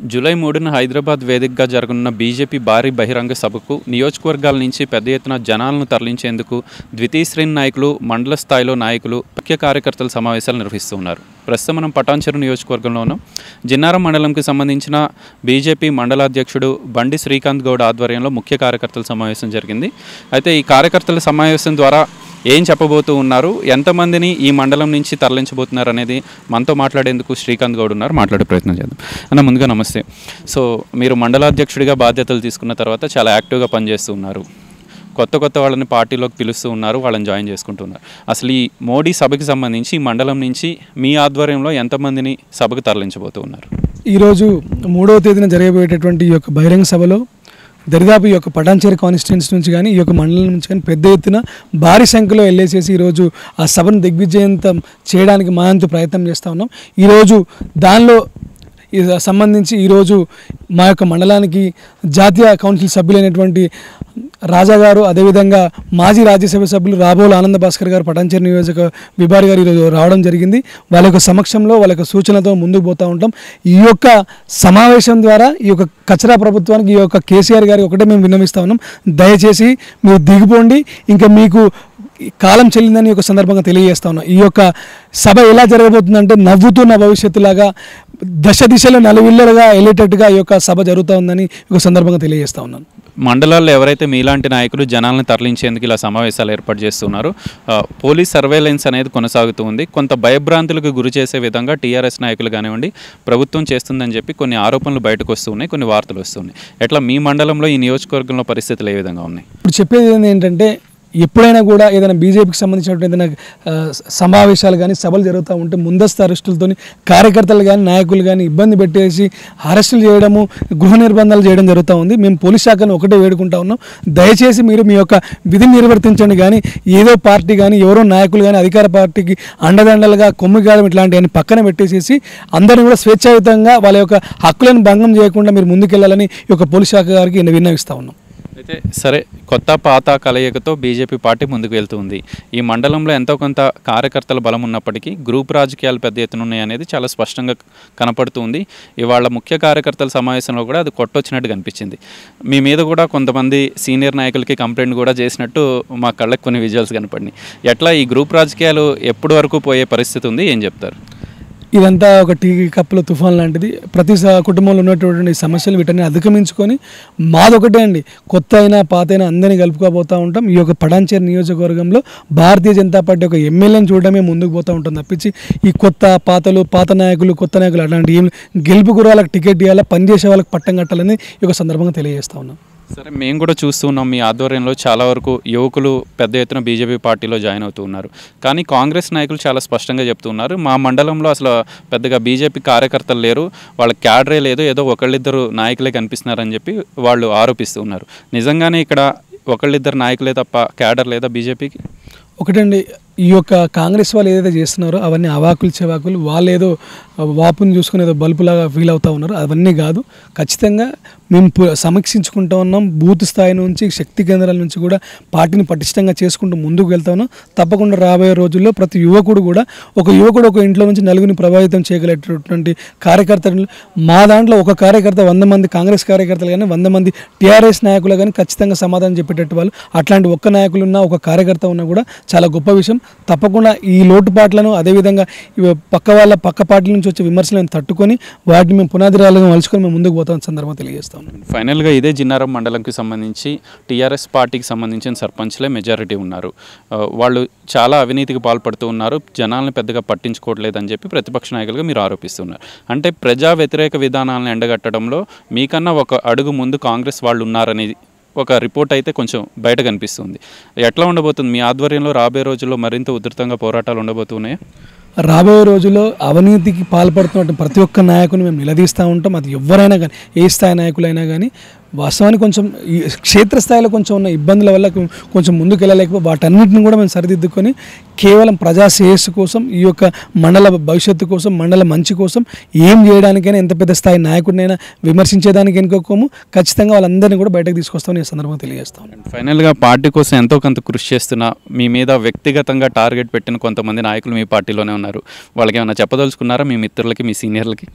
July మూడున హైదరాబాద్ వేదికగా జరగనున్న బీజేపీ భారీ బహిరంగ సభకు నియోజకవర్గాల నుంచి పెద్ద ఎత్తున జనాలను తరలించేందుకు ద్వితీయ శ్రేణి నాయకులు మండల స్థాయిలో నాయకులు ముఖ్య కార్యకర్తల సమావేశాలు నిర్వహిస్తున్నారు ప్రస్తుతం మనం పటాన్చెరు నియోజకవర్గంలో ఉన్నాం జిన్నారం మండలంకి సంబంధించిన బీజేపీ మండలాధ్యక్షుడు బండి శ్రీకాంత్ గౌడ్ ఆధ్వర్యంలో ముఖ్య కార్యకర్తల సమావేశం జరిగింది అయితే ఈ కార్యకర్తల సమావేశం ద్వారా ఏం చెప్పబోతూ ఉన్నారు ఎంతమందిని ఈ మండలం నుంచి తరలించబోతున్నారు అనేది మనతో మాట్లాడేందుకు శ్రీకాంత్ గౌడ్ ఉన్నారు మాట్లాడే ప్రయత్నం చేద్దాం అన్న ముందుగా నమస్తే సో మీరు మండలాధ్యక్షుడిగా బాధ్యతలు తీసుకున్న తర్వాత చాలా యాక్టివ్గా పనిచేస్తూ ఉన్నారు కొత్త కొత్త వాళ్ళని పార్టీలోకి పిలుస్తూ ఉన్నారు వాళ్ళని జాయిన్ చేసుకుంటున్నారు అసలు ఈ మోడీ సభకి సంబంధించి ఈ మండలం నుంచి మీ ఆధ్వర్యంలో ఎంతమందిని సభకు తరలించబోతూ ఉన్నారు ఈరోజు మూడవ తేదీన జరగబోయేటటువంటి ఈ యొక్క బహిరంగ సభలో దరిదాపు ఈ యొక్క పటాన్చేరి కాన్స్టిట్యున్సీ నుంచి కానీ ఈ యొక్క మండలం నుంచి కానీ పెద్ద ఎత్తున భారీ సంఖ్యలో వెళ్ళేసేసి ఈరోజు ఆ సభను దిగ్విజయంతం చేయడానికి మా వంతు ప్రయత్నం చేస్తూ ఉన్నాం ఈరోజు దానిలో ఈ సంబంధించి ఈరోజు మా యొక్క మండలానికి జాతీయ కౌన్సిల్ సభ్యులైనటువంటి రాజా గారు అదేవిధంగా మాజీ రాజ్యసభ సభ్యులు రాబోలు ఆనంద భాస్కర్ గారు పటాన్చేరు నియోజక విభారి గారు ఈరోజు రావడం జరిగింది వాళ్ళ యొక్క సమక్షంలో వాళ్ళ యొక్క సూచనతో ముందుకు పోతూ ఉంటాం ఈ యొక్క సమావేశం ద్వారా ఈ యొక్క కచరా ప్రభుత్వానికి ఈ యొక్క కేసీఆర్ గారికి ఒకటే మేము విన్నవిస్తా ఉన్నాం దయచేసి మీరు దిగిపోండి ఇంకా మీకు ఈ కాలం చెల్లిందని ఒక సందర్భంగా తెలియజేస్తా ఉన్నా ఈ యొక్క సభ ఎలా జరగబోతుందంటే నవ్వుతున్న భవిష్యత్తులాగా దశ దిశలో నలువిల్లలుగా వెళ్ళేటట్టుగా ఈ యొక్క సభ జరుగుతూ ఉందని ఒక సందర్భంగా తెలియజేస్తా ఉన్నాను మండలాల్లో ఎవరైతే మీలాంటి నాయకులు జనాలను తరలించేందుకు ఇలా సమావేశాలు ఏర్పాటు చేస్తున్నారు ఆ, పోలీస్ సర్వేలెన్స్ అనేది కొనసాగుతూ ఉంది కొంత భయభ్రాంతులకు గురి చేసే విధంగా టీఆర్ఎస్ నాయకులు కానివ్వండి ప్రభుత్వం చేస్తుందని చెప్పి కొన్ని ఆరోపణలు బయటకు వస్తూ ఉన్నాయి కొన్ని వార్తలు వస్తున్నాయి ఎట్లా మీ మండలంలో ఈ నియోజకవర్గంలో పరిస్థితులు ఏ విధంగా ఉన్నాయి ఇప్పుడు చెప్పేది ఏంది ఏంటంటే ఎప్పుడైనా కూడా ఏదైనా బీజేపీకి సంబంధించినటువంటి ఏదైనా ఆ, సమావేశాలు కానీ సభలు జరుగుతూ ఉంటే ముందస్తు అరెస్టులతోని కార్యకర్తలు కానీ నాయకులు కానీ ఇబ్బంది పెట్టేసి అరెస్టులు చేయడము గృహ నిర్బంధాలు చేయడం జరుగుతూ ఉంది మేము పోలీస్ శాఖను ఒకటే వేడుకుంటా ఉన్నాం దయచేసి మీరు మీ యొక్క విధిని నిర్వర్తించండి కానీ ఏదో పార్టీ కానీ ఎవరో నాయకులు కానీ అధికార పార్టీకి అండదండలుగా కొమ్మిగాడం ఇట్లాంటివన్నీ పక్కన పెట్టేసేసి అందరిని కూడా స్వేచ్ఛాయుతంగా వాళ్ళ యొక్క హక్కులను భంగం చేయకుండా మీరు ముందుకెళ్లాలని ఈ యొక్క పోలీస్ శాఖ గారికి నేను విన్నవిస్తా ఉన్నాం అయితే సరే కొత్త పాత కలయికతో బీజేపీ పార్టీ ముందుకు వెళ్తుంది ఈ మండలంలో ఎంతో కొంత కార్యకర్తల బలం ఉన్నప్పటికీ గ్రూప్ రాజకీయాలు పెద్ద ఎత్తున ఉన్నాయి అనేది చాలా స్పష్టంగా కనపడుతుంది ఇవాళ ముఖ్య కార్యకర్తల సమావేశంలో కూడా అది కొట్టొచ్చినట్టు కనిపించింది మీ మీద కూడా కొంతమంది సీనియర్ నాయకులకి కంప్లైంట్ కూడా చేసినట్టు మా కళ్ళకి కొన్ని విజువల్స్ కనపడినాయి ఎట్లా ఈ గ్రూప్ రాజకీయాలు ఎప్పటి వరకు పోయే పరిస్థితి ఉంది ఏం చెప్తారు ఇదంతా ఒక టీ కప్పుల తుఫాన్ లాంటిది ప్రతి స- కుటుంబంలో ఉన్నటువంటి సమస్యలు వీటన్ని అధిగమించుకొని మాదొకటే అండి కొత్త అయినా పాత అయినా అందరినీ కలుపుకోబోతూ ఉంటాం ఈ యొక్క పడాన్చేరు నియోజకవర్గంలో భారతీయ జనతా పార్టీ ఒక ఎమ్మెల్యేని చూడడమే ముందుకు పోతూ ఉంటాం తప్పించి ఈ కొత్త పాతలు పాత నాయకులు కొత్త నాయకులు అలాంటి ఏం గెలుపు గురాలకు టికెట్ ఇవ్వాలా పనిచేసే వాళ్ళకి పట్టం కట్టాలని ఈ యొక్క సందర్భంగా తెలియజేస్తా ఉన్నాం సరే మేము కూడా చూస్తున్నాం మీ ఆధ్వర్యంలో చాలా వరకు యువకులు పెద్ద ఎత్తున బీజేపీ పార్టీలో జాయిన్ అవుతూ ఉన్నారు కానీ కాంగ్రెస్ నాయకులు చాలా స్పష్టంగా చెప్తున్నారు మా మండలంలో అసలు పెద్దగా బీజేపీ కార్యకర్తలు లేరు వాళ్ళ క్యాడరే లేదు ఏదో ఒకళ్ళిద్దరు నాయకులే కనిపిస్తున్నారని చెప్పి వాళ్ళు ఆరోపిస్తూ ఉన్నారు నిజంగానే ఇక్కడ ఒకళ్ళిద్దరు నాయకులే తప్ప క్యాడర్ లేదా బీజేపీకి ఒకటండి ఈ యొక్క కాంగ్రెస్ వాళ్ళు ఏదైతే చేస్తున్నారో అవన్నీ అవాకులు చెవాకులు వాళ్ళు ఏదో వాపుని చూసుకుని ఏదో బల్బులాగా ఫీల్ అవుతూ ఉన్నారు అవన్నీ కాదు ఖచ్చితంగా మేము పు- సమీక్షించుకుంటూ ఉన్నాం బూత్ స్థాయి నుంచి శక్తి కేంద్రాల నుంచి కూడా పార్టీని పటిష్టంగా చేసుకుంటూ ముందుకు వెళ్తా ఉన్నాం తప్పకుండా రాబోయే రోజుల్లో ప్రతి యువకుడు కూడా ఒక యువకుడు ఒక ఇంట్లో నుంచి నలుగురిని ప్రభావితం చేయగలిగేటటువంటి కార్యకర్తలు మా దాంట్లో ఒక కార్యకర్త వంద మంది కాంగ్రెస్ కార్యకర్తలు కానీ వంద మంది టీఆర్ఎస్ నాయకులు కానీ ఖచ్చితంగా సమాధానం చెప్పేటట్టు వాళ్ళు అట్లాంటి ఒక్క నాయకులు ఉన్నా ఒక కార్యకర్త ఉన్నా కూడా చాలా గొప్ప విషయం తప్పకుండా ఈ లోటుపాట్లను అదేవిధంగా ఇవి పక్క వాళ్ళ పక్క పార్టీల నుంచి వచ్చే విమర్శలను తట్టుకొని వాటిని మేము పునాదిరాలుగా మలుచుకొని మేము ముందుకు పోతాం సందర్భంగా తెలియజేస్తాం ఫైనల్గా ఇదే జిన్నారం మండలంకి సంబంధించి టీఆర్ఎస్ పార్టీకి సంబంధించిన సర్పంచ్లే మెజారిటీ ఉన్నారు ఆ, వాళ్ళు చాలా అవినీతికి పాల్పడుతూ ఉన్నారు జనాలను పెద్దగా పట్టించుకోవట్లేదని చెప్పి ప్రతిపక్ష నాయకులుగా మీరు ఆరోపిస్తున్నారు అంటే ప్రజా వ్యతిరేక విధానాలను ఎండగట్టడంలో మీకన్నా ఒక అడుగు ముందు కాంగ్రెస్ వాళ్ళు ఉన్నారనేది ఒక రిపోర్ట్ అయితే కొంచెం బయట కనిపిస్తుంది ఎట్లా ఉండబోతుంది మీ ఆధ్వర్యంలో రాబోయే రోజుల్లో మరింత ఉధృతంగా పోరాటాలు ఉండబోతున్నాయా రాబోయే రోజుల్లో అవినీతికి పాల్పడుతున్న ప్రతి ఒక్క నాయకుని మేము నిలదీస్తూ ఉంటాం అది ఎవరైనా కానీ ఏ స్థాయి నాయకులైనా కానీ వాస్తవానికి కొంచెం ఈ క్షేత్రస్థాయిలో కొంచెం ఉన్న ఇబ్బందుల వల్ల కొం- కొంచెం ముందుకు వెళ్ళలేకపోతే వాటన్నిటిని కూడా మేము సరిదిద్దుకొని కేవలం ప్రజా శ్రేయస్సు కోసం ఈ యొక్క మండల భవిష్యత్తు కోసం మండల మంచి కోసం ఏం చేయడానికైనా ఎంత పెద్ద స్థాయి నాయకుడినైనా విమర్శించేదానికి ఎన్నుకోము ఖచ్చితంగా వాళ్ళందరినీ కూడా బయటకు తీసుకొస్తామని ఈ సందర్భంగా తెలియజేస్తాను ఫైనల్గా పార్టీ కోసం ఎంతో కొంత కృషి చేస్తున్న మీ మీద వ్యక్తిగతంగా టార్గెట్ పెట్టిన కొంతమంది నాయకులు మీ పార్టీలోనే ఉన్నారు వాళ్ళకి ఏమైనా చెప్పదలుచుకున్నారా మీ మిత్రులకి మీ సీనియర్లకి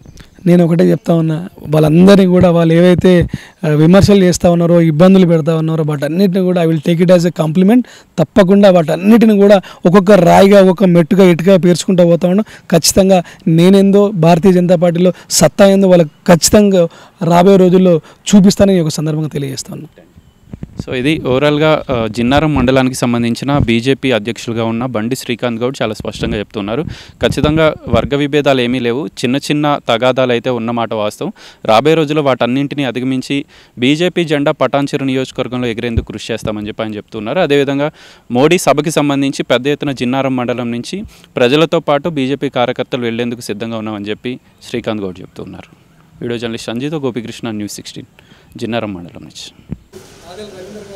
నేను ఒకటే చెప్తా ఉన్నా వాళ్ళందరినీ కూడా వాళ్ళు ఏవైతే ఆ, విమర్శలు చేస్తూ ఉన్నారో ఇబ్బందులు పెడతా ఉన్నారో వాటన్నిటిని కూడా I will take it as a compliment తప్పకుండా వాటన్నిటిని కూడా ఒక్కొక్క రాయిగా ఒక్కొక్క మెట్టుగా ఇటుగా పేర్చుకుంటూ పోతా ఉన్నాం ఖచ్చితంగా నేనేందో భారతీయ జనతా పార్టీలో సత్తా ఏందో వాళ్ళకి ఖచ్చితంగా రాబోయే రోజుల్లో చూపిస్తానని ఈ ఒక సందర్భంగా తెలియజేస్తా ఉన్నాను సో ఇది ఓవరాల్గా ఆ, జిన్నారం మండలానికి సంబంధించిన బీజేపీ అధ్యక్షులుగా ఉన్న బండి శ్రీకాంత్ గౌడ్ చాలా స్పష్టంగా చెప్తున్నారు ఖచ్చితంగా వర్గ విభేదాలు ఏమీ లేవు చిన్న చిన్న తగాదాలు అయితే ఉన్నమాట వాస్తవం రాబోయే రోజుల్లో వాటన్నింటినీ అధిగమించి బీజేపీ జెండా పటాన్చెరు నియోజకవర్గంలో ఎగిరేందుకు కృషి చేస్తామని చెప్పి ఆయన చెప్తున్నారు అదేవిధంగా మోడీ సభకి సంబంధించి పెద్ద ఎత్తున జిన్నారం మండలం నుంచి ప్రజలతో పాటు బీజేపీ కార్యకర్తలు వెళ్లేందుకు సిద్ధంగా ఉన్నామని చెప్పి శ్రీకాంత్ గౌడ్ చెప్తున్నారు వీడియో జర్నలిస్ట్ సంజీతో గోపికృష్ణ న్యూస్ సిక్స్టీన్ జిన్నారం మండలం నుంచి